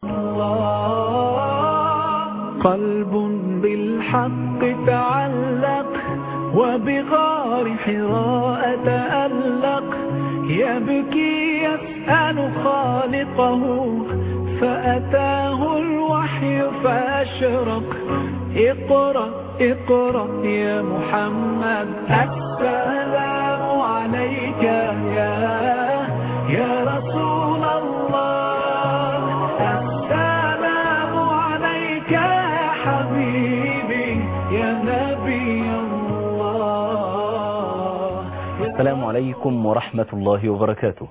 قلب بالحق تعلق وبغار حراء تألق يبكي يسأل خالقه فأتاه الوحي فأشرق اقرأ اقرأ يا محمد السلام عليك يا يا رسول الله السلام عليك يا حبيبي يا نبي الله السلام عليكم ورحمة الله وبركاته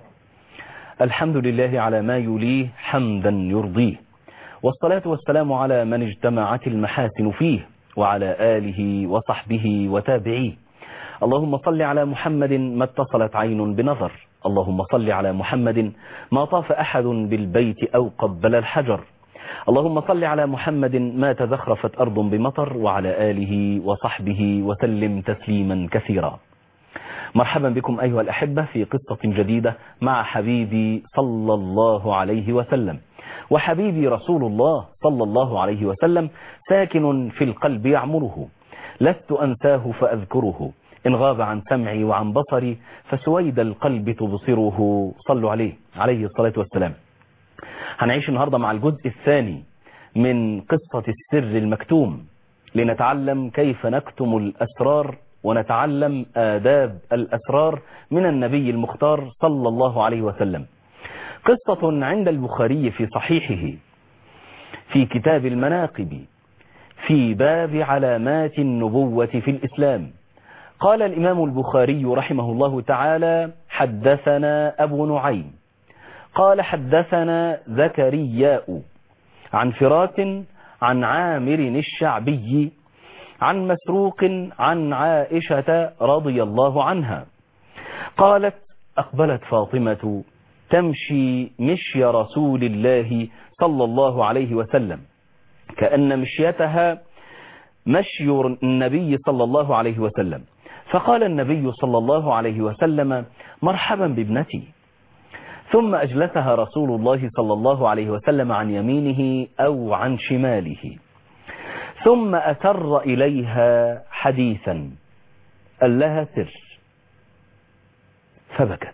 الحمد لله على ما يليه حمدا يرضيه والصلاة والسلام على من اجتمعت المحاسن فيه وعلى آله وصحبه وتابعيه اللهم صل على محمد ما اتصلت عين بنظر اللهم صل على محمد ما طاف أحد بالبيت أو قبل الحجر اللهم صل على محمد ما تزخرفت أرض بمطر وعلى آله وصحبه وسلم تسليما كثيرا مرحبا بكم أيها الأحبة في قصة جديدة مع حبيبي صلى الله عليه وسلم وحبيبي رسول الله صلى الله عليه وسلم ساكن في القلب يعمره لست أنساه فأذكره إن غاب عن سمعي وعن بصري فسويد القلب تبصره صلوا عليه عليه الصلاة والسلام هنعيش النهاردة مع الجزء الثاني من قصة السر المكتوم لنتعلم كيف نكتم الأسرار ونتعلم آداب الأسرار من النبي المختار صلى الله عليه وسلم قصة عند البخاري في صحيحه في كتاب المناقب في باب علامات النبوة في الإسلام قال الإمام البخاري رحمه الله تعالى حدثنا أبو نعيم قال حدثنا زكرياء عن فراس عن عامر الشعبي عن مسروق عن عائشة رضي الله عنها قالت أقبلت فاطمة تمشي مشي رسول الله صلى الله عليه وسلم كأن مشيتها مشي النبي صلى الله عليه وسلم فقال النبي صلى الله عليه وسلم مرحبا بابنتي ثم أجلسها رسول الله صلى الله عليه وسلم عن يمينه أو عن شماله ثم أسر إليها حديثا قال لها سر فبكت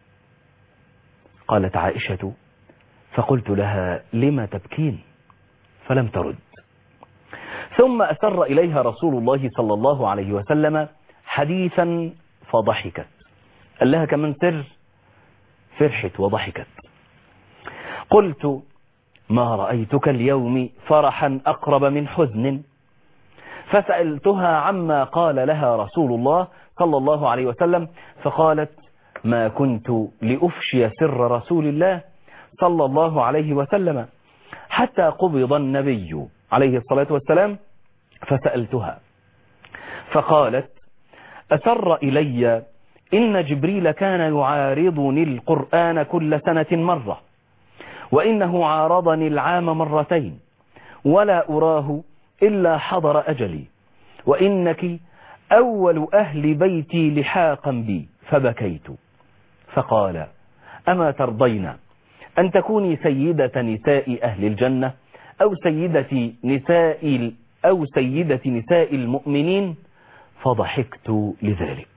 قالت عائشة فقلت لها لما تبكين فلم ترد ثم أسر إليها رسول الله صلى الله عليه وسلم حديثا فضحكت قال لها كمان سر فرحت وضحكت قلت ما رأيتك اليوم فرحا أقرب من حزن فسألتها عما قال لها رسول الله صلى الله عليه وسلم فقالت ما كنت لأفشي سر رسول الله صلى الله عليه وسلم حتى قبض النبي عليه الصلاة والسلام فسألتها فقالت أسر إلي إن جبريل كان يعارضني القرآن كل سنة مرة وإنه عارضني العام مرتين ولا أراه إلا حضر أجلي وإنك أول أهل بيتي لحاقا بي فبكيت فقال أما ترضين أن تكوني سيدة نساء أهل الجنة أو سيدة نساء أو سيدة نساء المؤمنين فضحكت لذلك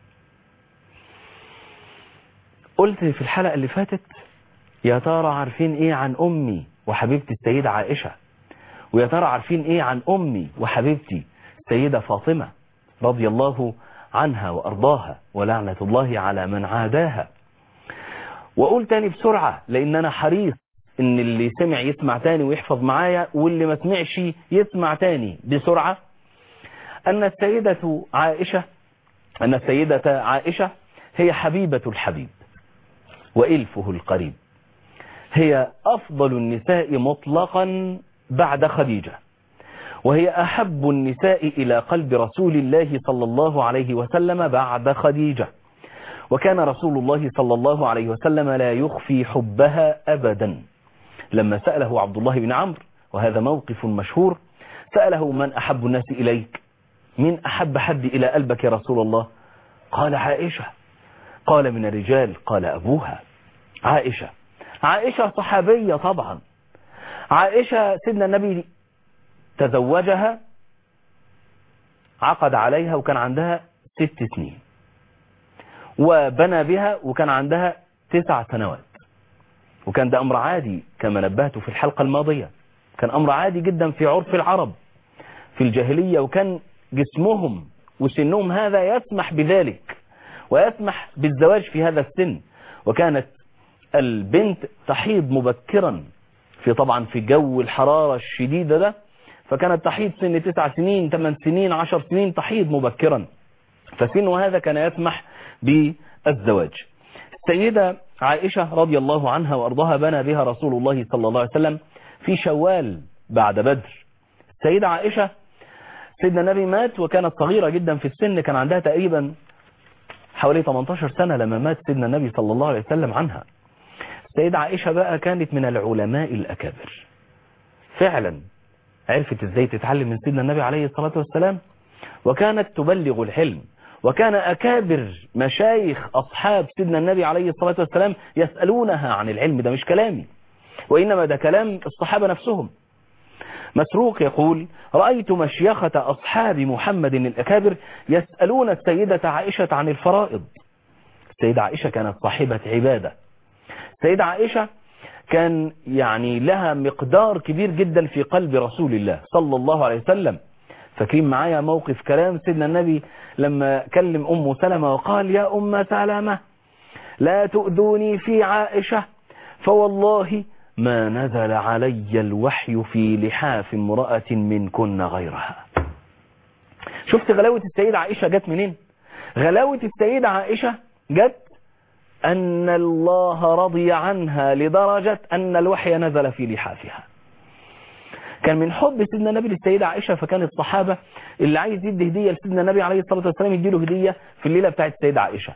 قلت في الحلقة اللي فاتت يا ترى عارفين ايه عن امي وحبيبتي السيدة عائشة ويا ترى عارفين ايه عن امي وحبيبتي السيدة فاطمة رضي الله عنها وارضاها ولعنة الله على من عاداها واقول تاني بسرعة لان انا حريص ان اللي سمع يسمع تاني ويحفظ معايا واللي ما سمعش يسمع تاني بسرعة ان السيدة عائشة ان السيدة عائشة هي حبيبة الحبيب وإلفه القريب هي أفضل النساء مطلقا بعد خديجة وهي أحب النساء إلى قلب رسول الله صلى الله عليه وسلم بعد خديجة وكان رسول الله صلى الله عليه وسلم لا يخفي حبها أبدا لما سأله عبد الله بن عمرو وهذا موقف مشهور سأله من أحب الناس إليك من أحب حد إلى قلبك يا رسول الله قال عائشة قال من الرجال قال أبوها عائشة عائشة صحابية طبعا عائشة سيدنا النبي تزوجها عقد عليها وكان عندها ست سنين وبنى بها وكان عندها تسع سنوات وكان ده أمر عادي كما نبهت في الحلقة الماضية كان أمر عادي جدا في عرف العرب في الجاهلية وكان جسمهم وسنهم هذا يسمح بذلك ويسمح بالزواج في هذا السن وكانت البنت تحيض مبكرا في طبعا في جو الحرارة الشديدة ده فكانت تحيض سن تسع سنين ثمان سنين عشر سنين تحيض مبكرا فسن هذا كان يسمح بالزواج السيدة عائشة رضي الله عنها وأرضاها بنى بها رسول الله صلى الله عليه وسلم في شوال بعد بدر السيدة عائشة سيدنا النبي مات وكانت صغيرة جدا في السن كان عندها تقريبا حوالي 18 سنة لما مات سيدنا النبي صلى الله عليه وسلم عنها السيدة عائشة بقى كانت من العلماء الأكابر فعلا عرفت ازاي تتعلم من سيدنا النبي عليه الصلاة والسلام وكانت تبلغ الحلم وكان أكابر مشايخ أصحاب سيدنا النبي عليه الصلاة والسلام يسألونها عن العلم ده مش كلامي وإنما ده كلام الصحابة نفسهم مسروق يقول رأيت مشيخة أصحاب محمد الأكابر يسألون السيدة عائشة عن الفرائض السيدة عائشة كانت صاحبة عبادة السيدة عائشة كان يعني لها مقدار كبير جدا في قلب رسول الله صلى الله عليه وسلم فاكرين معايا موقف كلام سيدنا النبي لما كلم أم سلمة وقال يا أم سلمة لا تؤذوني في عائشة فوالله ما نزل علي الوحي في لحاف امرأة منكن غيرها شفت غلاوة السيدة عائشة جت منين غلاوة السيدة عائشة جت أن الله رضي عنها لدرجة أن الوحي نزل في لحافها كان من حب سيدنا النبي للسيدة عائشة فكان الصحابة اللي عايز يدي هدية لسيدنا النبي عليه الصلاة والسلام يديله هدية في الليلة بتاعت السيدة عائشة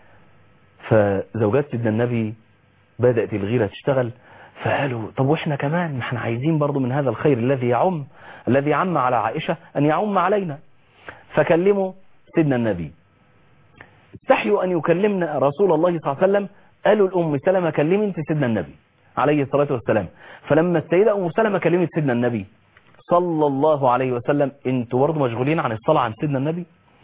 فزوجات سيدنا النبي بدأت الغيرة تشتغل فقالوا طب واحنا كمان ما احنا عايزين برضو من هذا الخير الذي يعم الذي عم على عائشة أن يعم علينا فكلموا سيدنا النبي استحيوا أن يكلمنا رسول الله صلى الله عليه وسلم قالوا الأم سلمة كلمي انت سيدنا النبي عليه الصلاة والسلام فلما السيدة أم سلمة كلمت سيدنا النبي صلى الله عليه وسلم انتوا برضه مشغولين عن الصلاة عن سيدنا النبي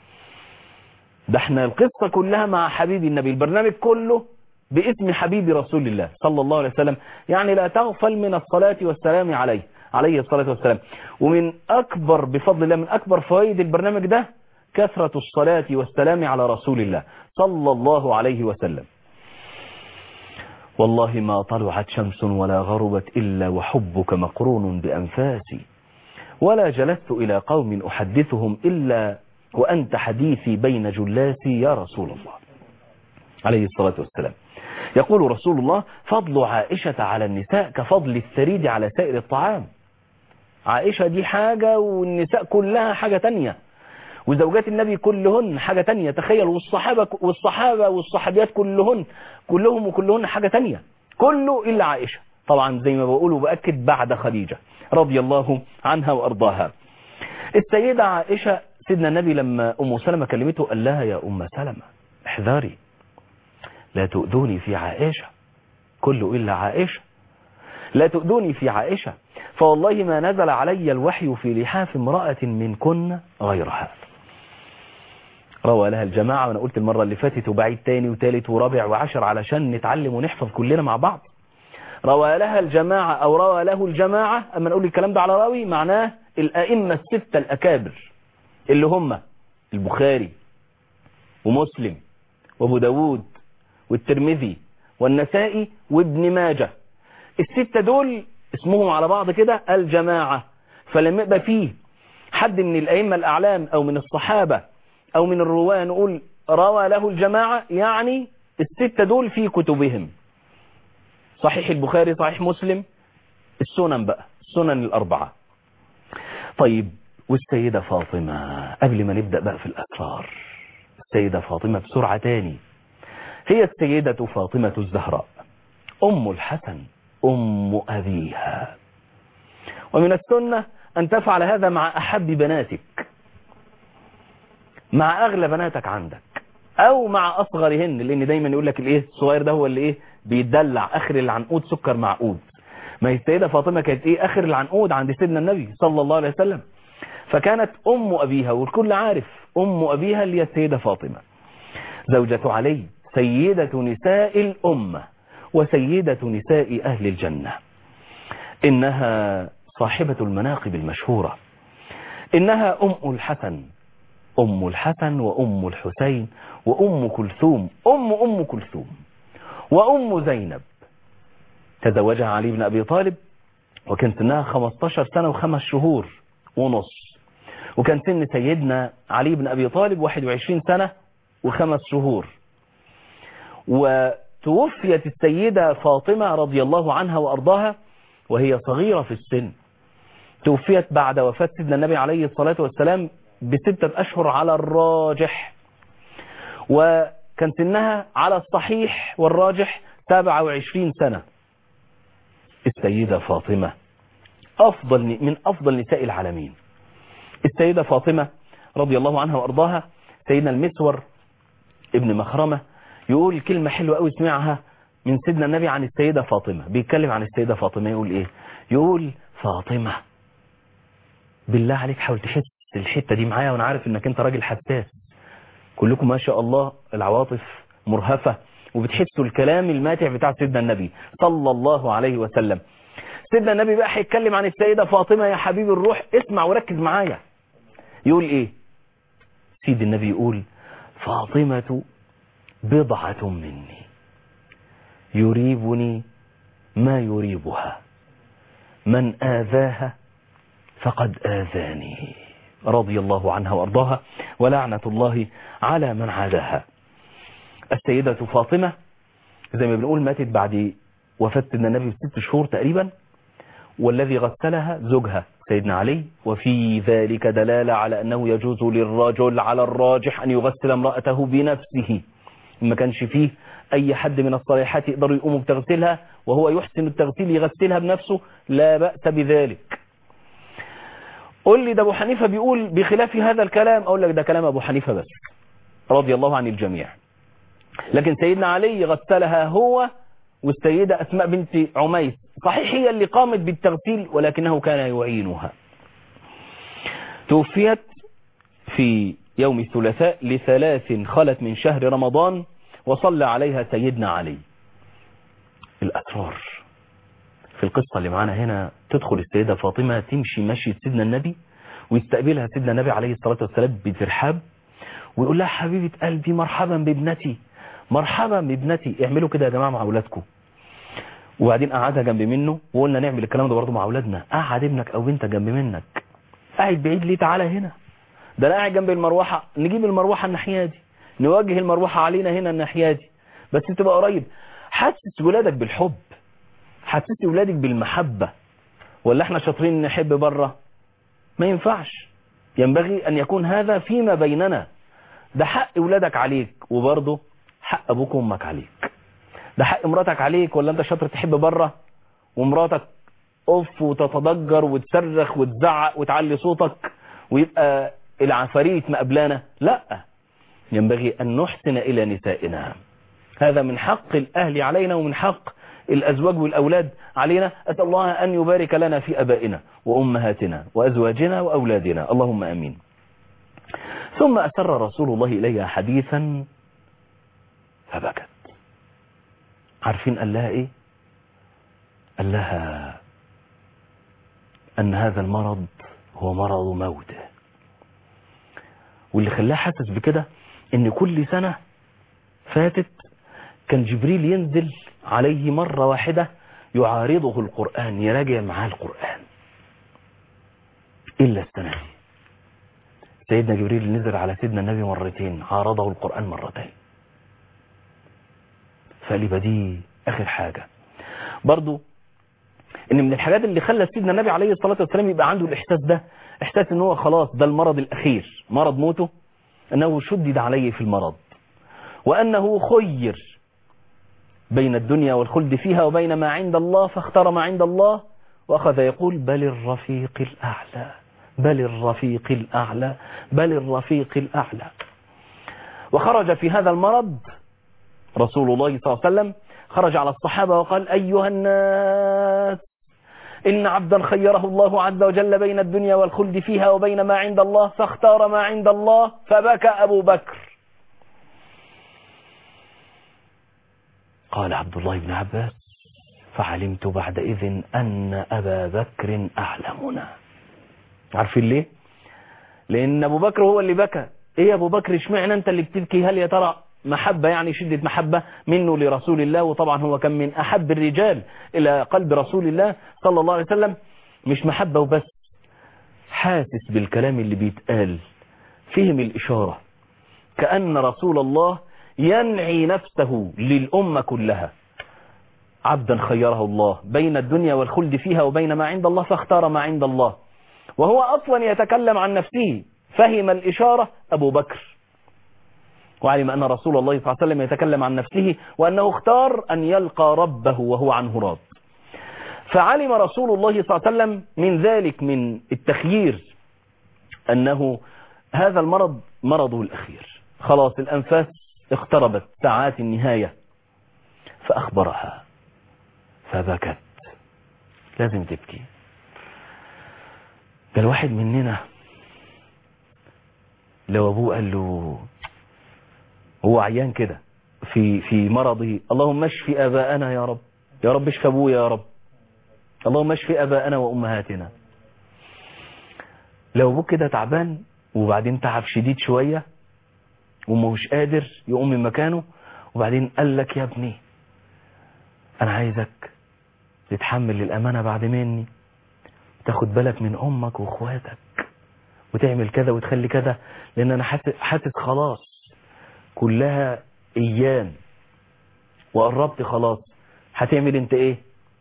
ده احنا القصة كلها مع حبيبي النبي البرنامج كله باسم حبيب رسول الله صلى الله عليه وسلم يعني لا تغفل من الصلاة والسلام عليه عليه الصلاة والسلام ومن أكبر بفضل الله من أكبر فوائد البرنامج ده كثرة الصلاة والسلام على رسول الله صلى الله عليه وسلم والله ما طلعت شمس ولا غربت إلا وحبك مقرون بأنفاسي ولا جلست إلى قوم أحدثهم إلا وأنت حديثي بين جلاسي يا رسول الله عليه الصلاة والسلام يقول رسول الله فضل عائشة على النساء كفضل الثريد على سائر الطعام عائشة دي حاجة والنساء كلها حاجة تانية وزوجات النبي كلهن حاجة تانية تخيل والصحابة والصحابة والصحابيات كلهن كلهم وكلهن حاجة تانية كله إلا عائشة طبعا زي ما بقول وبأكد بعد خديجة رضي الله عنها وأرضاها السيدة عائشة سيدنا النبي لما أم سلمة كلمته قال لها يا أم سلمة احذري لا تؤذوني في عائشة كله إلا عائشة لا تؤذوني في عائشة فوالله ما نزل علي الوحي في لحاف امرأة منكن غيرها روى لها الجماعة وانا قلت المرة اللي فاتت وبعيد تاني وتالت ورابع وعشر علشان نتعلم ونحفظ كلنا مع بعض روى لها الجماعة او روى له الجماعة اما نقول الكلام ده على راوي معناه الائمة الستة الاكابر اللي هم البخاري ومسلم وابو داود والترمذي والنسائي وابن ماجه الستة دول اسمهم على بعض كده الجماعة فلما يبقى فيه حد من الأئمة الأعلام أو من الصحابة أو من الرواة نقول روى له الجماعة يعني الستة دول في كتبهم صحيح البخاري صحيح مسلم السنن بقى السنن الأربعة طيب والسيدة فاطمة قبل ما نبدأ بقى في الأسرار السيدة فاطمة بسرعة تاني هي السيدة فاطمة الزهراء أم الحسن أم أبيها ومن السنة أن تفعل هذا مع أحب بناتك مع أغلى بناتك عندك أو مع أصغرهن لأن دايما يقول لك الإيه الصغير ده هو اللي إيه بيدلع آخر العنقود سكر معقود ما هي السيدة فاطمة كانت ايه اخر العنقود عند سيدنا النبي صلى الله عليه وسلم فكانت ام ابيها والكل عارف ام ابيها اللي هي السيدة فاطمة زوجة علي سيدة نساء الامة وسيدة نساء اهل الجنة انها صاحبة المناقب المشهورة انها ام الحسن ام الحسن وام الحسين وام كلثوم ام ام كلثوم وام زينب تزوجها علي بن أبي طالب وكان سنها 15 سنة وخمس شهور ونص وكان سن سيدنا علي بن أبي طالب 21 سنة وخمس شهور وتوفيت السيدة فاطمة رضي الله عنها وأرضاها وهي صغيرة في السن توفيت بعد وفاة سيدنا النبي عليه الصلاة والسلام بستة أشهر على الراجح وكان سنها على الصحيح والراجح 27 سنة السيدة فاطمة أفضل من أفضل نساء العالمين السيدة فاطمة رضي الله عنها وأرضاها سيدنا المسور ابن مخرمة يقول كلمة حلوة قوي سمعها من سيدنا النبي عن السيدة فاطمة بيتكلم عن السيدة فاطمة يقول ايه يقول فاطمة بالله عليك حاول تحس الحتة دي معايا وانا عارف انك انت راجل حساس كلكم ما شاء الله العواطف مرهفة وبتحسوا الكلام الماتع بتاع سيدنا النبي صلى الله عليه وسلم سيدنا النبي بقى هيتكلم عن السيدة فاطمة يا حبيب الروح اسمع وركز معايا يقول ايه سيد النبي يقول فاطمة بضعة مني يريبني ما يريبها من آذاها فقد آذاني رضي الله عنها وأرضاها ولعنة الله على من عاداها السيدة فاطمة زي ما بنقول ماتت بعد وفاة سيدنا النبي بست شهور تقريبا والذي غسلها زوجها سيدنا علي وفي ذلك دلالة على أنه يجوز للرجل على الراجح أن يغسل امرأته بنفسه ما كانش فيه أي حد من الصالحات يقدر يقوم بتغسيلها وهو يحسن التغسيل يغسلها بنفسه لا بأس بذلك قل لي ده أبو حنيفة بيقول بخلاف هذا الكلام أقول لك ده كلام أبو حنيفة بس رضي الله عن الجميع لكن سيدنا علي غسلها هو والسيدة أسماء بنت عميس صحيح هي اللي قامت بالتغسيل ولكنه كان يعينها توفيت في يوم الثلاثاء لثلاث خلت من شهر رمضان وصلى عليها سيدنا علي الأسرار في القصة اللي معانا هنا تدخل السيدة فاطمة تمشي مشي سيدنا النبي ويستقبلها سيدنا النبي عليه الصلاة والسلام بترحاب ويقول لها حبيبة قلبي مرحبا بابنتي مرحبا بابنتي اعملوا كده يا جماعة مع أولادكم وبعدين قعدها جنب منه وقلنا نعمل الكلام ده برضه مع أولادنا قعد ابنك أو بنتك جنب منك قاعد بعيد ليه تعالى هنا ده انا قاعد جنب المروحة نجيب المروحة الناحية دي نوجه المروحة علينا هنا الناحية دي بس تبقى قريب حسس ولادك بالحب حسس ولادك بالمحبة ولا احنا شاطرين نحب بره ما ينفعش ينبغي ان يكون هذا فيما بيننا ده حق ولادك عليك وبرضه حق ابوك وامك عليك ده حق مراتك عليك ولا انت شاطر تحب بره ومراتك اوف وتتضجر وتصرخ وتزعق وتعلي صوتك ويبقى العفاريت مقبلانا لا ينبغي أن نحسن إلى نسائنا هذا من حق الأهل علينا ومن حق الأزواج والأولاد علينا أسأل الله أن يبارك لنا في أبائنا وأمهاتنا وأزواجنا وأولادنا اللهم أمين ثم أسر رسول الله إليها حديثا فبكت عارفين قال لها إيه قال لها أن هذا المرض هو مرض موته واللي خلاها حاسس بكده ان كل سنة فاتت كان جبريل ينزل عليه مرة واحدة يعارضه القرآن يراجع معاه القرآن إلا السنة دي سيدنا جبريل نزل على سيدنا النبي مرتين عارضه القرآن مرتين فقال دي آخر حاجة برضو ان من الحاجات اللي خلت سيدنا النبي عليه الصلاة والسلام يبقى عنده الاحساس ده احساس ان هو خلاص ده المرض الاخير مرض موته انه شدد عليه في المرض وانه خير بين الدنيا والخلد فيها وبين ما عند الله فاختار ما عند الله واخذ يقول بل الرفيق الاعلى بل الرفيق الاعلى بل الرفيق الاعلى وخرج في هذا المرض رسول الله صلى الله عليه وسلم خرج على الصحابة وقال أيها الناس إن عبدا خيره الله عز وجل بين الدنيا والخلد فيها وبين ما عند الله فاختار ما عند الله فبكى أبو بكر قال عبد الله بن عباس فعلمت بعدئذ أن أبا بكر أعلمنا عارفين ليه لأن أبو بكر هو اللي بكى إيه يا أبو بكر اشمعنى أنت اللي بتبكي هل يا ترى محبة يعني شدة محبة منه لرسول الله وطبعا هو كان من أحب الرجال إلى قلب رسول الله صلى الله عليه وسلم مش محبة وبس حاسس بالكلام اللي بيتقال فهم الإشارة كأن رسول الله ينعي نفسه للأمة كلها عبدا خيره الله بين الدنيا والخلد فيها وبين ما عند الله فاختار ما عند الله وهو أصلا يتكلم عن نفسه فهم الإشارة أبو بكر وعلم أن رسول الله صلى الله عليه وسلم يتكلم عن نفسه وأنه اختار أن يلقى ربه وهو عنه راض فعلم رسول الله صلى الله عليه وسلم من ذلك من التخيير أنه هذا المرض مرضه الأخير خلاص الأنفاس اقتربت ساعات النهاية فأخبرها فبكت لازم تبكي ده الواحد مننا لو أبوه قال له هو عيان كده في في مرضه اللهم اشفي اباءنا يا رب يا رب اشفي ابويا يا رب اللهم اشفي اباءنا وامهاتنا لو ابوك كده تعبان وبعدين تعب شديد شويه ومش قادر يقوم من مكانه وبعدين قال لك يا ابني انا عايزك تتحمل الامانه بعد مني تاخد بالك من امك واخواتك وتعمل كذا وتخلي كذا لان انا حاسس حاسس خلاص كلها ايام وقربت خلاص هتعمل انت ايه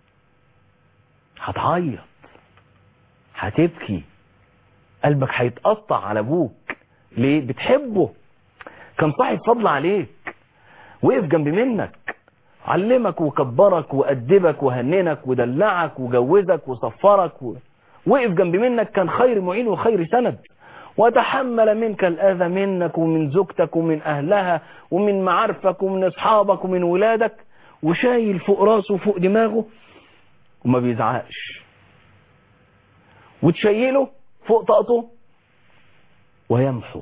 هتعيط هتبكي قلبك هيتقطع على ابوك ليه بتحبه كان صاحب فضل عليك وقف جنب منك علمك وكبرك وأدبك وهننك ودلعك وجوزك وصفرك و... وقف جنب منك كان خير معين وخير سند وتحمل منك الأذى منك ومن زوجتك ومن أهلها ومن معارفك ومن أصحابك ومن ولادك وشايل فوق راسه وفوق دماغه وما بيزعقش وتشيله فوق طاقته ويمحو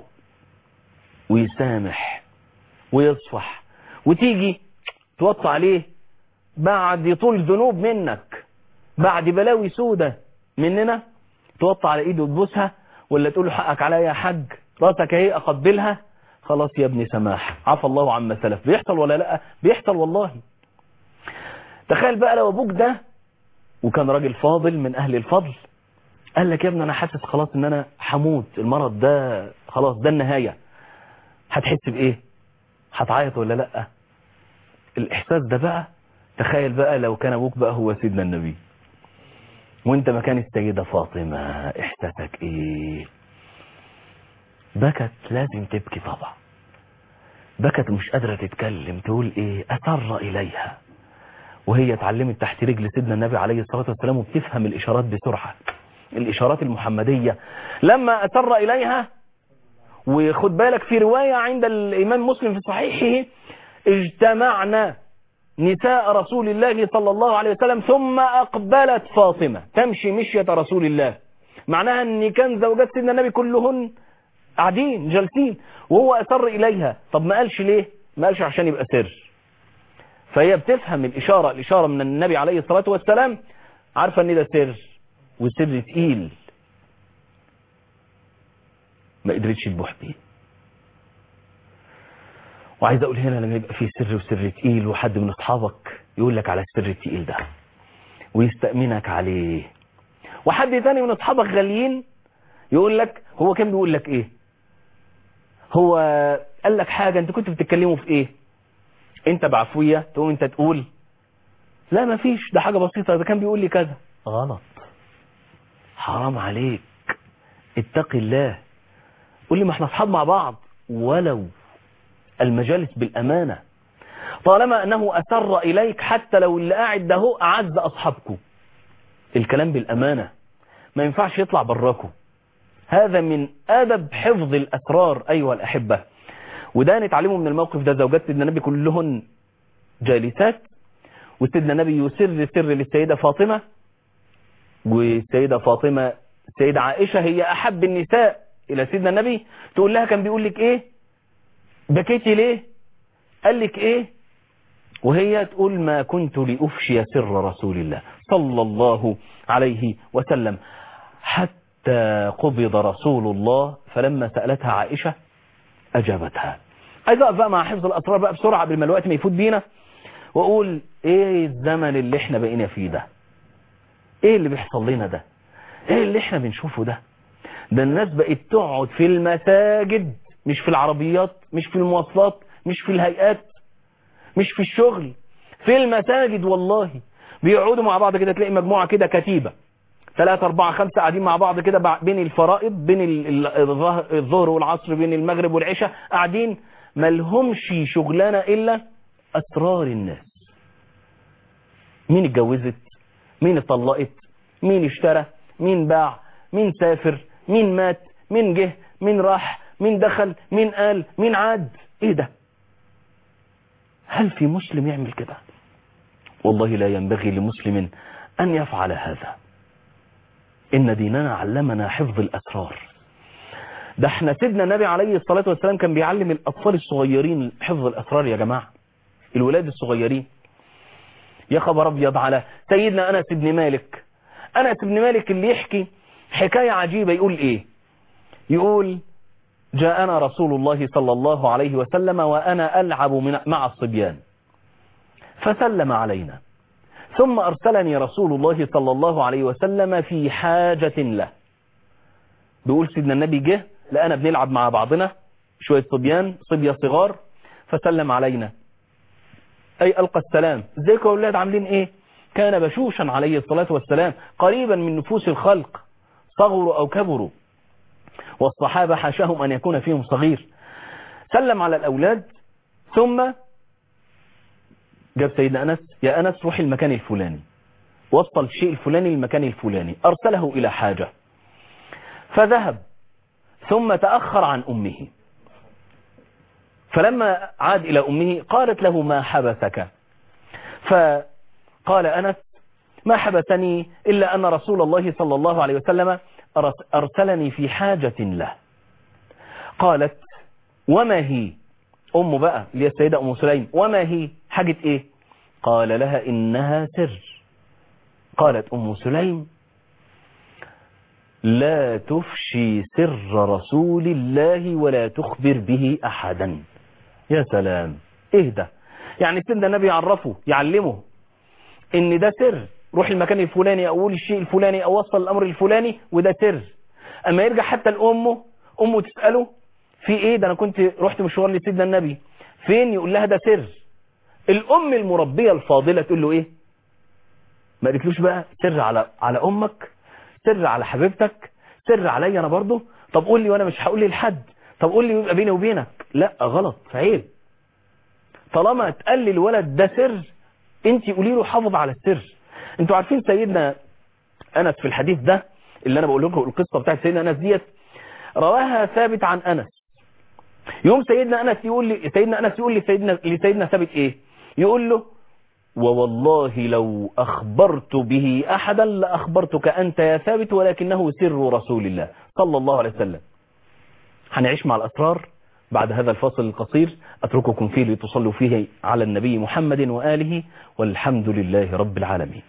ويسامح ويصفح وتيجي توطى عليه بعد طول ذنوب منك بعد بلاوي سودة مننا توطى على ايده وتبوسها ولا تقول له حقك عليا يا حاج راسك اهي اقبلها خلاص يا ابني سماح عفى الله عما سلف بيحصل ولا لا بيحصل والله تخيل بقى لو ابوك ده وكان راجل فاضل من اهل الفضل قال لك يا ابني انا حاسس خلاص ان انا هموت المرض ده خلاص ده النهايه هتحس بايه هتعيط ولا لا الاحساس ده بقى تخيل بقى لو كان ابوك بقى هو سيدنا النبي وانت مكان السيدة فاطمة احساسك ايه بكت لازم تبكي طبعا بكت مش قادرة تتكلم تقول ايه اسر اليها وهي اتعلمت تحت رجل سيدنا النبي عليه الصلاة والسلام وبتفهم الاشارات بسرعة الاشارات المحمدية لما اسر اليها وخد بالك في رواية عند الامام مسلم في صحيحه اجتمعنا نساء رسول الله صلى الله عليه وسلم ثم أقبلت فاطمة تمشي مشية رسول الله معناها أن كان زوجات سيدنا النبي كلهن قاعدين جالسين وهو أسر إليها طب ما قالش ليه ما قالش عشان يبقى سر فهي بتفهم الإشارة الإشارة من النبي عليه الصلاة والسلام عارفة أن ده سر وسر تقيل ما قدرتش تبوح بيه وعايز اقول هنا لما يبقى في سر وسر تقيل وحد من اصحابك يقول لك على السر التقيل ده ويستأمنك عليه وحد تاني من اصحابك غاليين يقول لك هو كان بيقول لك ايه هو قال لك حاجة انت كنت بتتكلموا في ايه انت بعفوية تقوم انت تقول لا ما فيش ده حاجة بسيطة ده كان بيقول لي كذا غلط حرام عليك اتقي الله قول لي ما احنا اصحاب مع بعض ولو المجالس بالأمانة طالما أنه أسر إليك حتى لو اللي قاعد ده هو أعز أصحابكم الكلام بالأمانة ما ينفعش يطلع براكم هذا من أدب حفظ الأسرار أيها الأحبة وده نتعلمه من الموقف ده زوجات سيدنا النبي كلهن جالسات وسيدنا النبي يسر سر للسيدة فاطمة والسيدة فاطمة السيدة عائشة هي أحب النساء إلى سيدنا النبي تقول لها كان بيقول لك إيه بكيتي ليه قال لك إيه وهي تقول ما كنت لأفشي سر رسول الله صلى الله عليه وسلم حتى قبض رسول الله فلما سألتها عائشة أجابتها عايز أقف بقى مع حفظ الأسرار بقى بسرعة قبل ما الوقت ما يفوت بينا وأقول إيه الزمن اللي إحنا بقينا فيه ده إيه اللي بيحصل لنا ده إيه اللي إحنا بنشوفه ده ده الناس بقت تقعد في المساجد مش في العربيات مش في المواصلات مش في الهيئات مش في الشغل في المساجد والله بيقعدوا مع بعض كده تلاقي مجموعة كده كتيبة ثلاثة أربعة خمسة قاعدين مع بعض كده بين الفرائض بين الظهر والعصر بين المغرب والعشاء قاعدين ملهمش شغلانة إلا أسرار الناس مين اتجوزت مين اتطلقت مين اشترى مين باع مين سافر مين مات مين جه مين راح مين دخل مين قال مين عاد ايه ده هل في مسلم يعمل كده والله لا ينبغي لمسلم أن يفعل هذا إن ديننا علمنا حفظ الأسرار ده احنا سيدنا النبي عليه الصلاة والسلام كان بيعلم الأطفال الصغيرين حفظ الأسرار يا جماعة الولاد الصغيرين يا خبر أبيض على سيدنا أنس بن مالك أنس بن مالك اللي يحكي حكاية عجيبة يقول إيه يقول جاءنا رسول الله صلى الله عليه وسلم وأنا ألعب مع الصبيان فسلم علينا ثم أرسلني رسول الله صلى الله عليه وسلم في حاجة له بيقول سيدنا النبي جه لأنا بنلعب مع بعضنا شوية صبيان صبية صغار فسلم علينا أي ألقى السلام ازيكم يا أولاد عاملين إيه كان بشوشا عليه الصلاة والسلام قريبا من نفوس الخلق صغروا أو كبروا والصحابة حاشاهم أن يكون فيهم صغير سلم على الأولاد ثم جاب سيدنا أنس يا أنس روح المكان الفلاني وصل الشيء الفلاني للمكان الفلاني أرسله إلى حاجة فذهب ثم تأخر عن أمه فلما عاد إلى أمه قالت له ما حبسك فقال أنس ما حبسني إلا أن رسول الله صلى الله عليه وسلم أرسلني في حاجة له قالت وما هي أم بقى اللي هي السيدة أم سليم وما هي حاجة إيه قال لها إنها سر قالت أم سليم لا تفشي سر رسول الله ولا تخبر به أحدا يا سلام إيه ده يعني سيدنا النبي يعرفه يعلمه إن ده سر روح المكان الفلاني أو قول الشيء الفلاني أو وصل الأمر الفلاني وده سر أما يرجع حتى لأمه أمه تسأله في إيه ده أنا كنت رحت مشوار لسيدنا النبي فين يقول لها ده سر الأم المربية الفاضلة تقول له إيه ما قالتلوش بقى سر على على أمك سر على حبيبتك سر عليا أنا برضه طب قول لي وأنا مش هقول لي لحد طب قول لي يبقى بيني وبينك لا غلط عيب طالما تقال لي الولد ده سر انت قولي له حافظ على السر انتوا عارفين سيدنا أنس في الحديث ده اللي أنا بقول لكم القصة بتاعت سيدنا أنس ديت رواها ثابت عن أنس يوم سيدنا أنس يقول لي سيدنا أنس يقول لي سيدنا لسيدنا ثابت إيه يقول له ووالله لو أخبرت به أحدا لأخبرتك أنت يا ثابت ولكنه سر رسول الله صلى الله عليه وسلم هنعيش مع الأسرار بعد هذا الفاصل القصير أترككم فيه لتصلوا فيه على النبي محمد وآله والحمد لله رب العالمين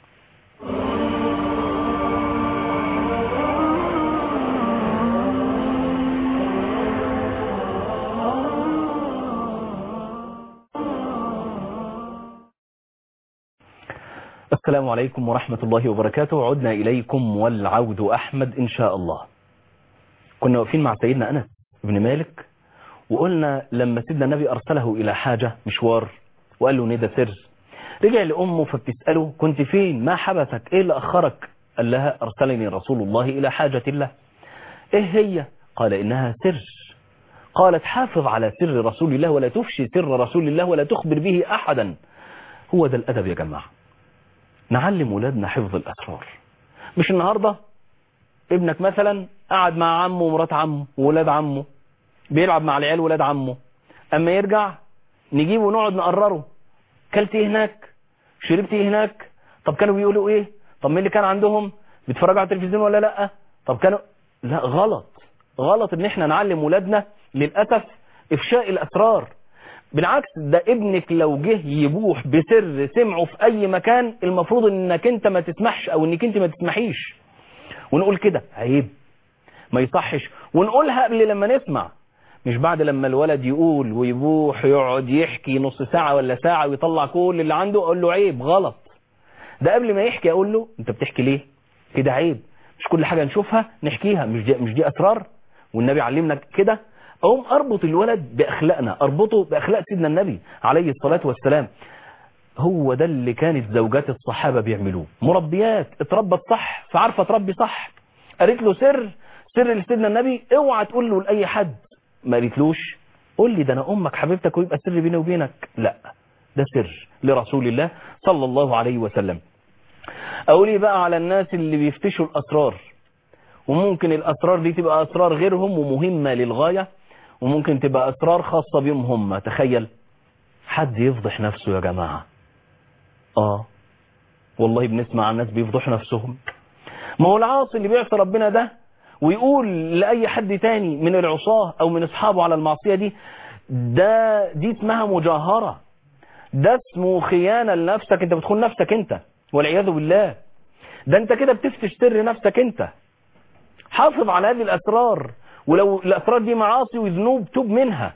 السلام عليكم ورحمة الله وبركاته عدنا إليكم والعود أحمد إن شاء الله كنا واقفين مع سيدنا أنس بن مالك وقلنا لما سيدنا النبي أرسله إلى حاجة مشوار وقال له ندى سر رجع لأمه فبتسأله كنت فين ما حبسك إيه اللي أخرك قال لها أرسلني رسول الله إلى حاجة الله إيه هي قال إنها سر قالت حافظ على سر رسول الله ولا تفشي سر رسول الله ولا تخبر به أحدا هو ده الأدب يا جماعة نعلم ولادنا حفظ الأسرار مش النهاردة ابنك مثلا قعد مع عمه ومرات عمه وولاد عمه بيلعب مع العيال ولاد عمه اما يرجع نجيبه ونقعد نقرره كلت ايه هناك شربت ايه هناك طب كانوا بيقولوا ايه طب مين اللي كان عندهم بيتفرجوا على التلفزيون ولا لا طب كانوا لا غلط غلط ان احنا نعلم ولادنا للاسف افشاء الاسرار بالعكس ده ابنك لو جه يبوح بسر سمعه في اي مكان المفروض انك انت ما تسمحش او انك انت ما تسمحيش ونقول كده عيب ما يصحش ونقولها قبل لما نسمع مش بعد لما الولد يقول ويبوح يقعد يحكي نص ساعة ولا ساعة ويطلع كل اللي عنده اقول له عيب غلط ده قبل ما يحكي اقول له انت بتحكي ليه كده عيب مش كل حاجة نشوفها نحكيها مش دي, مش دي اسرار والنبي علمنا كده اقوم اربط الولد باخلاقنا اربطه باخلاق سيدنا النبي عليه الصلاة والسلام هو ده اللي كانت زوجات الصحابة بيعملوه مربيات اتربت صح فعارفة تربي صح قالت له سر سر لسيدنا النبي اوعى تقول له لاي حد ما قالتلوش قول لي ده انا امك حبيبتك ويبقى سر بيني وبينك لا ده سر لرسول الله صلى الله عليه وسلم اقول ايه بقى على الناس اللي بيفتشوا الاسرار وممكن الاسرار دي تبقى اسرار غيرهم ومهمة للغاية وممكن تبقى اسرار خاصة بهم هم تخيل حد يفضح نفسه يا جماعة اه والله بنسمع عن ناس بيفضحوا نفسهم ما هو العاصي اللي بيعصي ربنا ده ويقول لأي حد تاني من العصاة أو من أصحابه على المعصية دي ده دي اسمها مجاهرة ده اسمه خيانة لنفسك انت بتخون نفسك انت والعياذ بالله ده انت كده بتفتش سر نفسك انت حافظ على هذه الأسرار ولو الأسرار دي معاصي وذنوب توب منها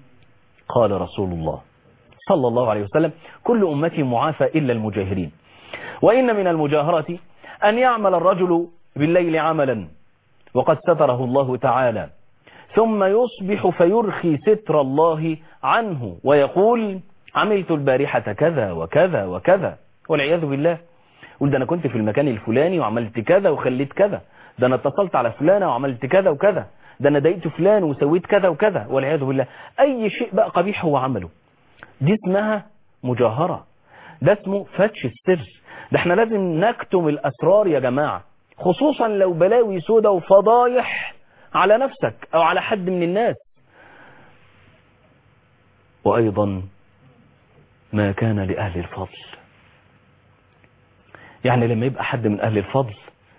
قال رسول الله صلى الله عليه وسلم كل أمتي معافى إلا المجاهرين وإن من المجاهرة أن يعمل الرجل بالليل عملا وقد ستره الله تعالى ثم يصبح فيرخي ستر الله عنه ويقول عملت البارحة كذا وكذا وكذا والعياذ بالله قل ده أنا كنت في المكان الفلاني وعملت كذا وخليت كذا ده أنا اتصلت على فلانة وعملت كذا وكذا ده أنا ضايقت فلان وسويت كذا وكذا والعياذ بالله أي شيء بقى قبيح هو عمله دي اسمها مجاهرة ده اسمه فتش السر ده احنا لازم نكتم الأسرار يا جماعة خصوصا لو بلاوي سودة وفضايح على نفسك أو على حد من الناس وأيضا ما كان لأهل الفضل يعني لما يبقى حد من أهل الفضل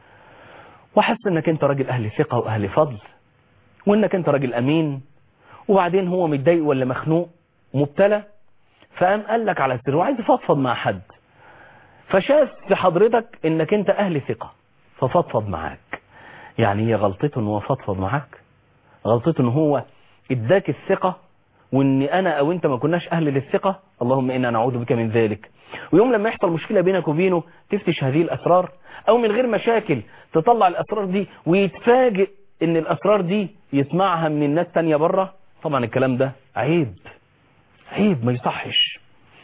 وحس انك انت راجل أهل ثقة وأهل فضل وانك انت راجل أمين وبعدين هو متضايق ولا مخنوق مبتلى فقام قال لك على السر وعايز يفضفض مع حد فشاف في حضرتك انك انت أهل ثقة ففضفض معاك يعني هي غلطته ان هو فضفض معاك غلطته ان هو اداك الثقة وان انا او انت ما كناش اهل للثقة اللهم انا نعوذ بك من ذلك ويوم لما يحصل مشكلة بينك وبينه تفتش هذه الاسرار او من غير مشاكل تطلع الاسرار دي ويتفاجئ ان الاسرار دي يسمعها من الناس تانية بره طبعا الكلام ده عيب عيب ما يصحش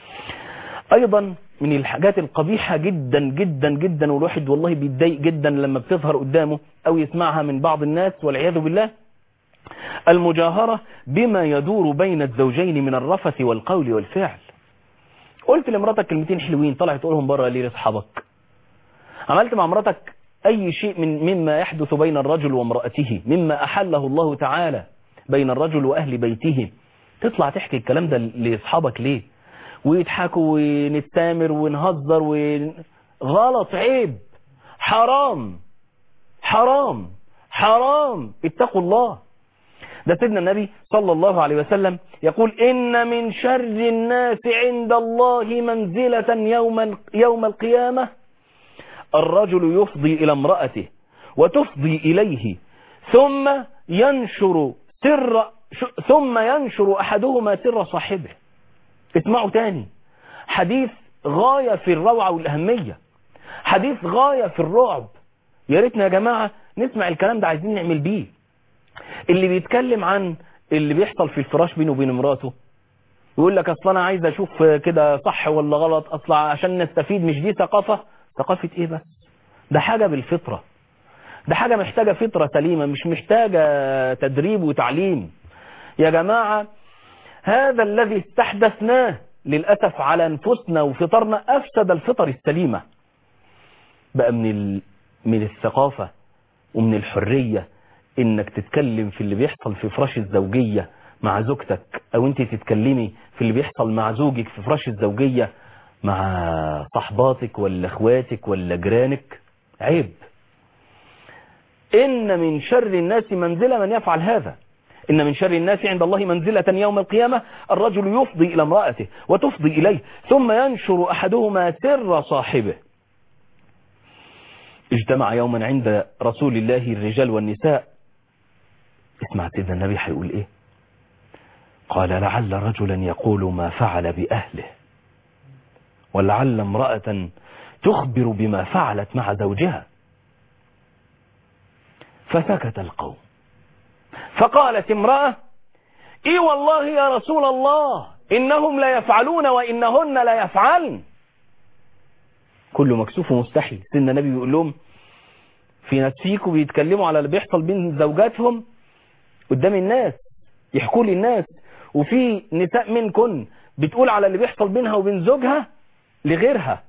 ايضا من الحاجات القبيحة جدا جدا جدا والواحد والله بيتضايق جدا لما بتظهر قدامه او يسمعها من بعض الناس والعياذ بالله المجاهرة بما يدور بين الزوجين من الرفث والقول والفعل قلت لمراتك كلمتين حلوين طلعت تقولهم بره ليه لاصحابك عملت مع مراتك اي شيء من مما يحدث بين الرجل وامرأته مما احله الله تعالى بين الرجل واهل بيته تطلع تحكي الكلام ده لاصحابك ليه ويضحكوا ونتامر ونهزر ون... غلط عيب حرام حرام حرام اتقوا الله ده سيدنا النبي صلى الله عليه وسلم يقول إن من شر الناس عند الله منزلة يوم, يوم القيامة الرجل يفضي إلى امرأته وتفضي إليه ثم ينشر سر ثم ينشر أحدهما سر صاحبه اسمعوا تاني حديث غاية في الروعة والأهمية حديث غاية في الرعب يا ريتنا يا جماعة نسمع الكلام ده عايزين نعمل بيه اللي بيتكلم عن اللي بيحصل في الفراش بينه وبين مراته يقول لك اصل انا عايز اشوف كده صح ولا غلط اصلا عشان نستفيد مش دي ثقافة ثقافة ايه بس ده حاجة بالفطرة ده حاجة محتاجة فطرة سليمة مش محتاجة تدريب وتعليم يا جماعة هذا الذي استحدثناه للأسف على أنفسنا وفطرنا أفسد الفطر السليمة بقى من ال... من الثقافة ومن الحرية انك تتكلم في اللي بيحصل في فراش الزوجية مع زوجتك او انت تتكلمي في اللي بيحصل مع زوجك في فراش الزوجية مع صحباتك ولا اخواتك ولا جيرانك عيب إن من شر الناس منزلة من يفعل هذا إن من شر الناس عند الله منزلة يوم القيامة الرجل يفضي إلى امرأته وتفضي إليه ثم ينشر أحدهما سر صاحبه اجتمع يوما عند رسول الله الرجال والنساء اسمع سيدنا النبي هيقول ايه قال لعل رجلا يقول ما فعل بأهله ولعل امرأة تخبر بما فعلت مع زوجها فسكت القوم فقالت امرأة اي والله يا رسول الله انهم لا يفعلون وانهن لا يفعلن كله مكسوف ومستحي سيدنا النبي بيقول لهم في ناس فيكم بيتكلموا على اللي بيحصل بين زوجاتهم قدام الناس يحكوا لي الناس وفي نساء منكن بتقول على اللي بيحصل بينها وبين زوجها لغيرها